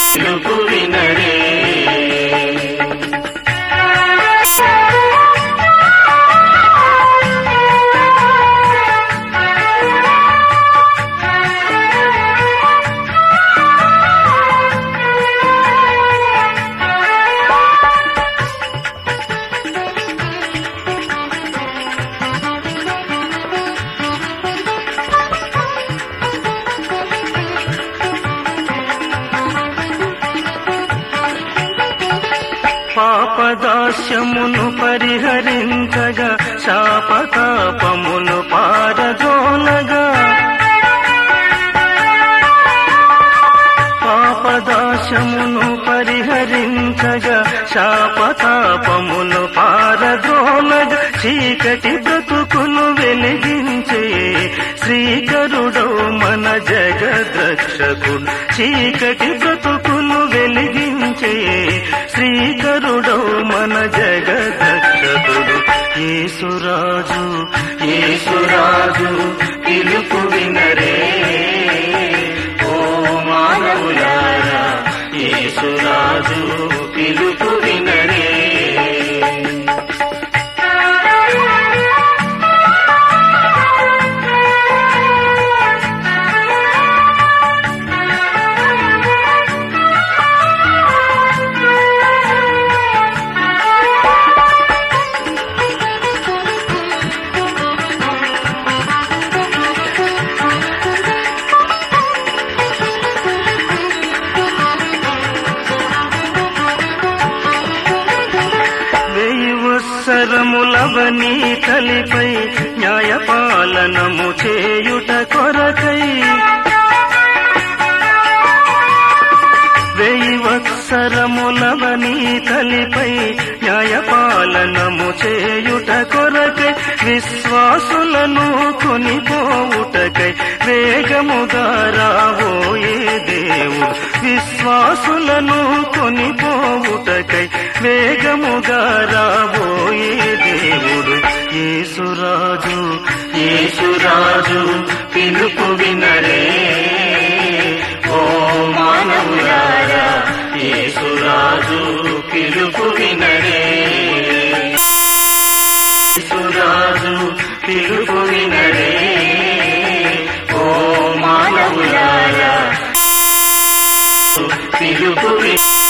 పిలుపు వినరే పాపదాస్యమును పరిహరించగా శాపతాపమును పారజోలగా పాపదాశమును పరిహరించగా శాపతాపమును పారద్రోలగా చీకటి బ్రతుకును వెలిగించే శ్రీకరుడౌ మన జగద్రక్షకుడు చీకటి బ్రతుకును వెలిగించే శ్రీకరుడౌ మన జగద్రక్షకుడు యేసురాజు యేసురాజు పిలుపు వినరే ఓ మానవులారా యేసురాజు పిలుపు వినరే వెయ్యి వత్సరములవని తలిపై న్యాయపాలనము చేయుట కొరకై వెయ్యి వత్సరములవని తలిపై న్యాయపాలనము చేయుట కొరకై విశ్వాసులను కొనిపోవుటకై వేగముగా రాబోయే దేవుడు విశ్వాసులను కొనిపోవుటకై వేగముగా రాబోయే దేవుడు యేసురాజు యేసురాజు పిలుపు వినరే ఓ మానవులారా యేసురాజు పిలుపు వినరే యేసురాజు పిలుపు వినరే ఓ మానవులారా పిలుపు వినరే